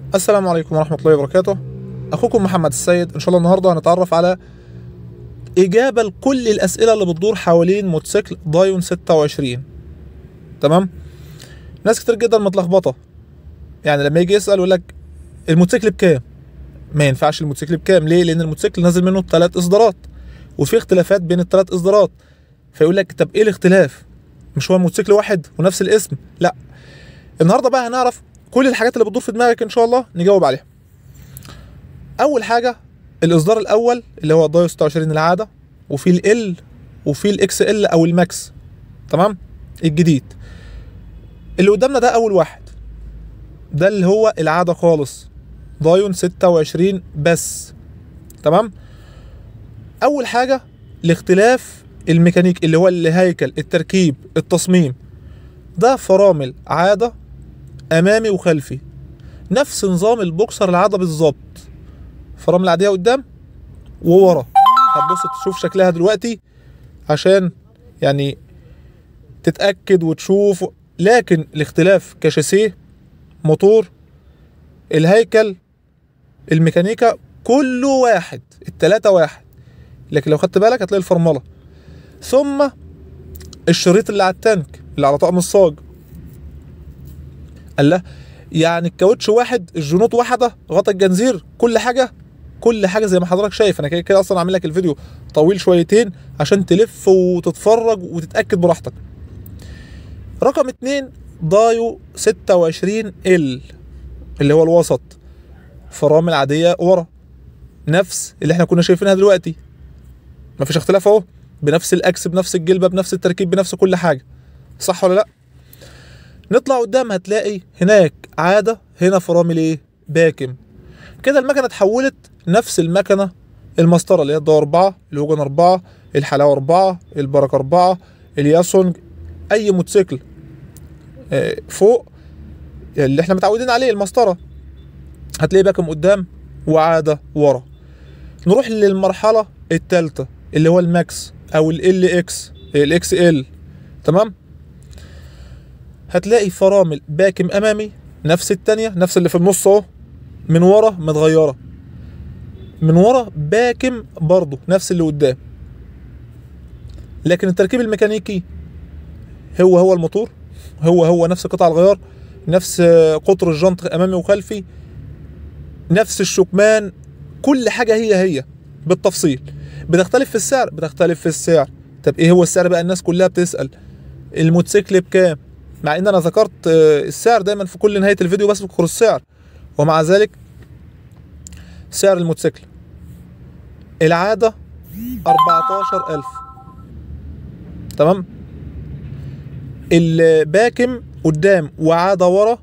السلام عليكم ورحمة الله وبركاته أخوكم محمد السيد إن شاء الله النهاردة هنتعرف على إجابة لكل الأسئلة اللي بتدور حوالين موتوسيكل دايون 26 تمام ناس كتير جدا متلخبطة يعني لما يجي يسأل يقول لك الموتوسيكل بكام ما ينفعش الموتوسيكل بكام ليه لأن الموتوسيكل نازل منه ثلاث إصدارات وفي اختلافات بين الثلاث إصدارات فيقول لك طب إيه الاختلاف مش هو موتوسيكل واحد ونفس الاسم لا النهارده بقى هنعرف كل الحاجات اللي بتدور في دماغك ان شاء الله نجاوب عليها اول حاجه الاصدار الاول اللي هو دايو 26 العاده وفي ال وفي الاكس ال او الماكس تمام الجديد اللي قدامنا ده اول واحد ده اللي هو العاده خالص دايون 26 بس تمام اول حاجه الاختلاف الميكانيك اللي هو الهيكل التركيب التصميم ده فرامل عاده امامي وخلفي نفس نظام البوكسر العاده بالظبط فرامل عاديه قدام وورا هتبص تشوف شكلها دلوقتي عشان يعني تتاكد وتشوف لكن الاختلاف كشاسيه موتور الهيكل الميكانيكا كله واحد التلاتة واحد لكن لو خدت بالك هتلاقي الفرمله ثم الشريط اللي على التانك اللي على طقم الصاج قال له يعني الكاوتش واحد الجنوط واحده غطا الجنزير كل حاجه كل حاجه زي ما حضرتك شايف انا كده كده اصلا عامل لك الفيديو طويل شويتين عشان تلف وتتفرج وتتاكد براحتك رقم اتنين دايو 26 ال اللي هو الوسط فرامل عاديه ورا نفس اللي احنا كنا شايفينها دلوقتي مفيش اختلاف اهو بنفس الاكس بنفس الجلبه بنفس التركيب بنفس كل حاجه صح ولا لا نطلع قدام هتلاقي هناك عاده هنا فرامل ايه باكم كده المكنه اتحولت نفس المكنه المسطره اللي هي الدور 4 الهوجن 4 الحلاوه 4 البركه 4 الياسونج اي موتوسيكل آه، فوق اللي احنا متعودين عليه المسطره هتلاقي باكم قدام وعاده ورا نروح للمرحله الثالثه اللي هو الماكس او ال اكس الاكس ال تمام هتلاقي فرامل باكم امامي نفس التانية نفس اللي في النص اهو من ورا متغيرة من ورا باكم برضو نفس اللي قدام لكن التركيب الميكانيكي هو هو الموتور هو هو نفس قطع الغيار نفس قطر الجنط امامي وخلفي نفس الشكمان كل حاجة هي هي بالتفصيل بتختلف في السعر بتختلف في السعر طب ايه هو السعر بقى الناس كلها بتسأل الموتوسيكل بكام مع ان انا ذكرت السعر دايما في كل نهايه الفيديو بس بذكر السعر ومع ذلك سعر الموتوسيكل العاده 14000 تمام الباكم قدام وعاده ورا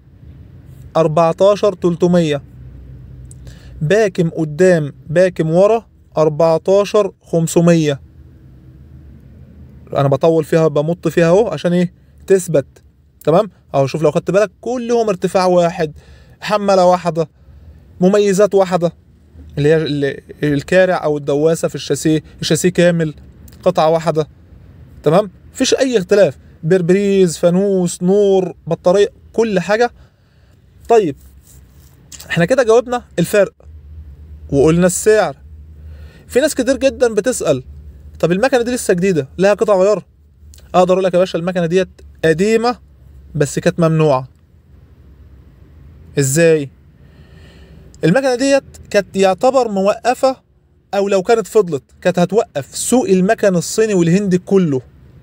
14300 باكم قدام باكم ورا 14500 انا بطول فيها بمط فيها اهو عشان ايه تثبت تمام اهو شوف لو خدت بالك كلهم ارتفاع واحد حمله واحده مميزات واحده اللي هي الكارع او الدواسه في الشاسيه الشاسيه كامل قطعه واحده تمام مفيش اي اختلاف بربريز فانوس نور بطاريه كل حاجه طيب احنا كده جاوبنا الفرق وقلنا السعر في ناس كتير جدا بتسال طب المكنه دي لسه جديده لها قطع غيار اقدر اقول لك يا باشا المكنه ديت قديمه بس كانت ممنوعه ازاي المكنه ديت كانت يعتبر موقفه او لو كانت فضلت كانت هتوقف سوق المكن الصيني والهندي كله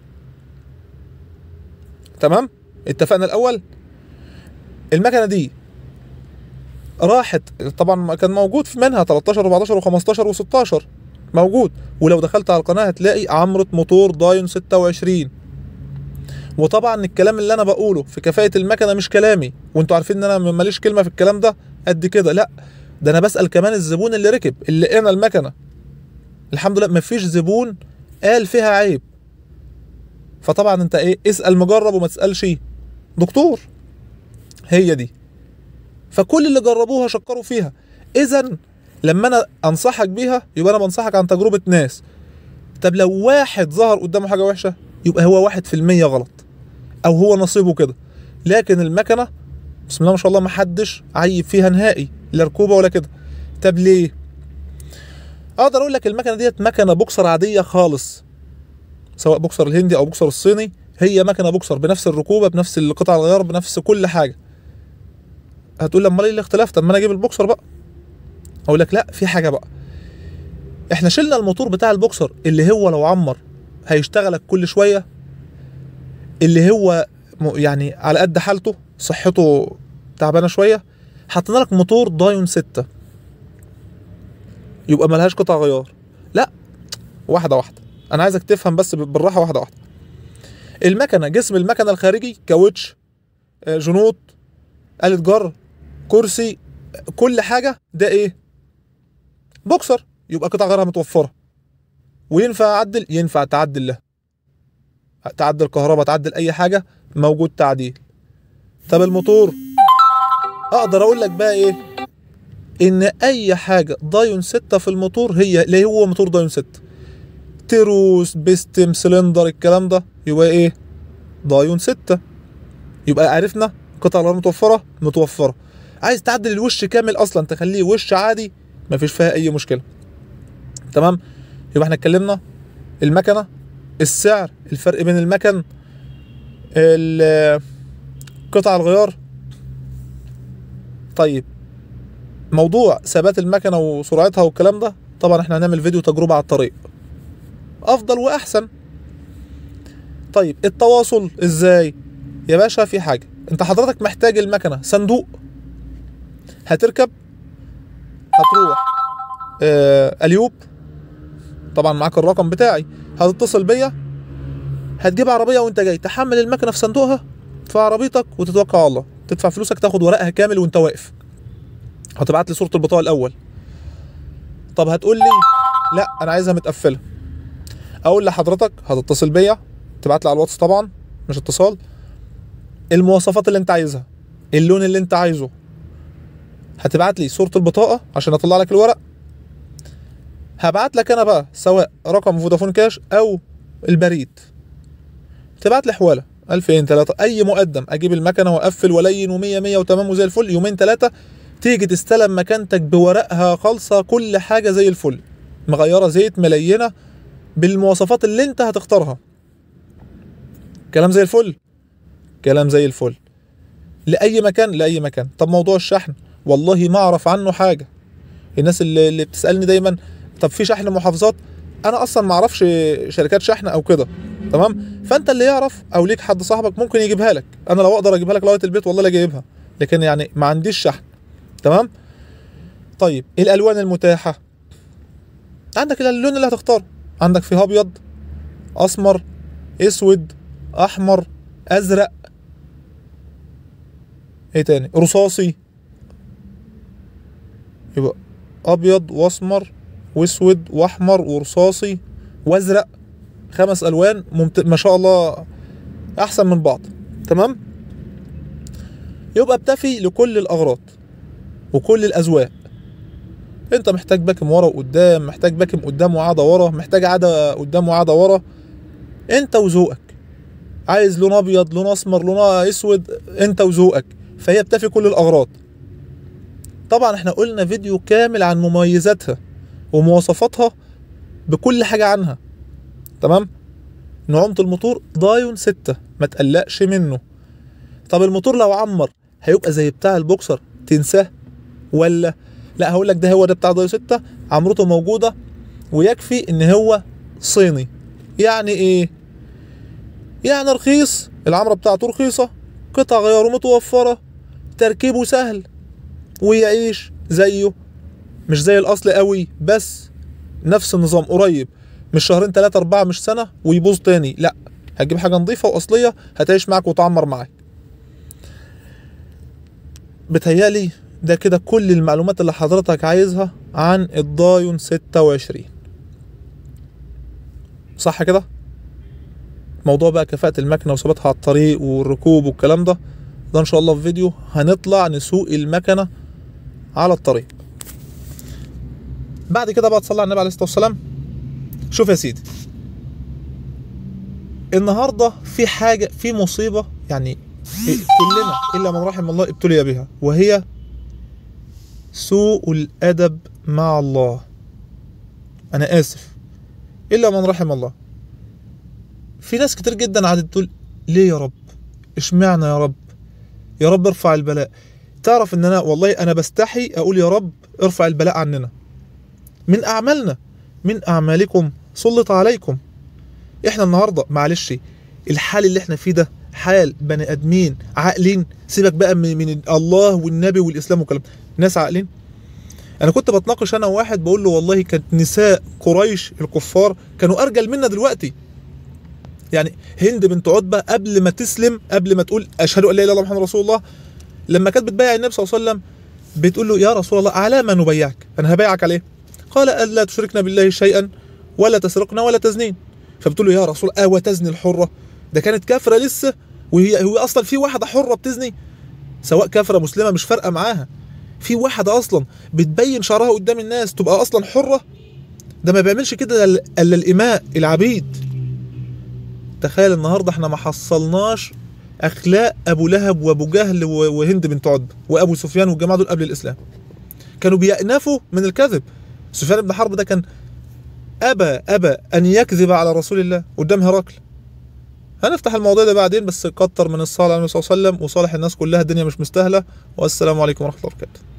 تمام اتفقنا الاول المكنه دي راحت طبعا كان موجود في منها 13 و14 و15 و16 موجود ولو دخلت على القناه هتلاقي عمرة موتور دايون 26 وطبعا الكلام اللي انا بقوله في كفاءة المكنة مش كلامي وانتوا عارفين ان انا ماليش كلمة في الكلام ده قد كده لا ده انا بسأل كمان الزبون اللي ركب اللي لقينا المكنة الحمد لله مفيش زبون قال فيها عيب فطبعا انت ايه اسأل مجرب وما تسألش دكتور هي دي فكل اللي جربوها شكروا فيها اذا لما انا انصحك بيها يبقى انا بنصحك عن تجربة ناس طب لو واحد ظهر قدامه حاجة وحشة يبقى هو واحد في المية غلط او هو نصيبه كده لكن المكنة بسم الله ما شاء الله ما حدش عيب فيها نهائي لا ركوبه ولا كده طب ليه اقدر اقول لك المكنه ديت مكنه بوكسر عاديه خالص سواء بوكسر الهندي او بوكسر الصيني هي مكنه بوكسر بنفس الركوبه بنفس القطع الغيار بنفس كل حاجه هتقول لما ايه الاختلاف طب ما انا اجيب البوكسر بقى اقول لك لا في حاجه بقى احنا شلنا الموتور بتاع البوكسر اللي هو لو عمر هيشتغلك كل شويه اللي هو م- يعني على قد حالته صحته تعبانه شويه حطينا لك موتور دايون 6 يبقى ملهاش قطع غيار لا واحده واحده انا عايزك تفهم بس بالراحه واحده واحده المكنه جسم المكنه الخارجي كاوتش آه، جنوط آلة جر كرسي كل حاجه ده ايه بوكسر يبقى قطع غيارها متوفره وينفع اعدل ينفع تعدل له تعدل كهرباء تعدل اي حاجه موجود تعديل طب الموتور اقدر اقول لك بقى ايه ان اي حاجه دايون 6 في الموتور هي اللي هو موتور دايون 6 تيروس بيستم سلندر الكلام ده يبقى ايه دايون 6 يبقى عرفنا قطع الغيار متوفره متوفره عايز تعدل الوش كامل اصلا تخليه وش عادي مفيش فيها اي مشكله تمام يبقى احنا اتكلمنا المكنه السعر الفرق بين المكن ال- قطع الغيار طيب موضوع ثبات المكنه وسرعتها والكلام ده طبعا احنا هنعمل فيديو تجربه على الطريق افضل واحسن طيب التواصل ازاي يا باشا في حاجه انت حضرتك محتاج المكنه صندوق هتركب هتروح آه اليوب طبعا معاك الرقم بتاعي هتتصل بيا هتجيب عربيه وانت جاي تحمل المكنه في صندوقها في عربيتك وتتوكل على الله تدفع فلوسك تاخد ورقها كامل وانت واقف هتبعت لي صوره البطاقه الاول طب هتقول لي لا انا عايزها متقفله اقول لحضرتك هتتصل بيا تبعت لي على الواتس طبعا مش اتصال المواصفات اللي انت عايزها اللون اللي انت عايزه هتبعت لي صوره البطاقه عشان اطلع لك الورق هبعت لك انا بقى سواء رقم فودافون كاش او البريد تبعت لي حواله 2000 3 اي مقدم اجيب المكنه واقفل ولين و100 100 وتمام وزي الفل يومين ثلاثه تيجي تستلم مكانتك بورقها خالصه كل حاجه زي الفل مغيره زيت ملينه بالمواصفات اللي انت هتختارها كلام زي الفل كلام زي الفل لاي مكان لاي مكان طب موضوع الشحن والله ما اعرف عنه حاجه الناس اللي, اللي بتسالني دايما طب في شحن محافظات انا اصلا ما اعرفش شركات شحن او كده تمام فانت اللي يعرف او ليك حد صاحبك ممكن يجيبها لك انا لو اقدر اجيبها لك لغايه البيت والله لا جايبها لكن يعني ما عنديش شحن تمام طيب الالوان المتاحه عندك اللون اللي هتختاره عندك فيه ابيض اسمر اسود احمر ازرق ايه تاني رصاصي يبقى ابيض واسمر واسود واحمر ورصاصي وازرق خمس الوان ممت... ما شاء الله احسن من بعض تمام يبقى بتفي لكل الاغراض وكل الاذواق انت محتاج باكم ورا وقدام محتاج باكم قدام وعاده ورا محتاج عاده قدام وعاده ورا انت وذوقك عايز لون ابيض لون اسمر لون اسود انت وذوقك فهي بتفي كل الاغراض طبعا احنا قلنا فيديو كامل عن مميزاتها ومواصفاتها بكل حاجه عنها تمام نعومة الموتور دايون ستة ما تقلقش منه طب الموتور لو عمر هيبقى زي بتاع البوكسر تنساه ولا لا هقول لك ده هو ده بتاع دايون ستة عمرته موجودة ويكفي ان هو صيني يعني ايه يعني رخيص العمرة بتاعته رخيصة قطع غياره متوفرة تركيبه سهل ويعيش زيه مش زي الاصل قوي بس نفس النظام قريب مش شهرين ثلاثة أربعة مش سنة ويبوظ تاني لا هتجيب حاجة نظيفة وأصلية هتعيش معاك وتعمر معاك بتهيالي ده كده كل المعلومات اللي حضرتك عايزها عن الدايون 26 صح كده موضوع بقى كفاءة المكنة وثباتها على الطريق والركوب والكلام ده ده ان شاء الله في فيديو هنطلع نسوق المكنة على الطريق بعد كده بقى تصلي على النبي عليه الصلاة والسلام شوف يا سيدي النهارده في حاجة في مصيبة يعني كلنا الا من رحم الله ابتلي بها وهي سوء الادب مع الله انا اسف الا من رحم الله في ناس كتير جدا قعدت تقول ليه يا رب اشمعنى يا رب يا رب ارفع البلاء تعرف ان انا والله انا بستحي اقول يا رب ارفع البلاء عننا من اعمالنا من اعمالكم سلط عليكم احنا النهارده معلش الحال اللي احنا فيه ده حال بني ادمين عاقلين سيبك بقى من, من الله والنبي والاسلام وكلام ناس عاقلين انا كنت بتناقش انا وواحد بقول له والله كانت نساء قريش الكفار كانوا ارجل منا دلوقتي يعني هند بنت عتبه قبل ما تسلم قبل ما تقول اشهد ان لا اله الا الله محمد رسول الله لما كانت بتبايع النبي صلى الله عليه وسلم بتقول له يا رسول الله على ما نبايعك انا هبايعك عليه قال الا تشركنا بالله شيئا ولا تسرقنا ولا تزنين فبتقول له يا رسول اه وتزني الحره ده كانت كافره لسه وهي هو اصلا في واحده حره بتزني سواء كافره مسلمه مش فارقه معاها في واحده اصلا بتبين شعرها قدام الناس تبقى اصلا حره ده ما بيعملش كده الا الاماء العبيد تخيل النهارده احنا ما حصلناش اخلاق ابو لهب وابو جهل وهند بنت عتبه وابو سفيان والجماعه دول قبل الاسلام كانوا بيأنفوا من الكذب سفيان بن حرب ده كان ابى ابى ان يكذب على رسول الله قدام هرقل هنفتح الموضوع ده بعدين بس كتر من الصلاه على النبي صلى الله عليه وسلم وصالح الناس كلها الدنيا مش مستاهله والسلام عليكم ورحمه الله وبركاته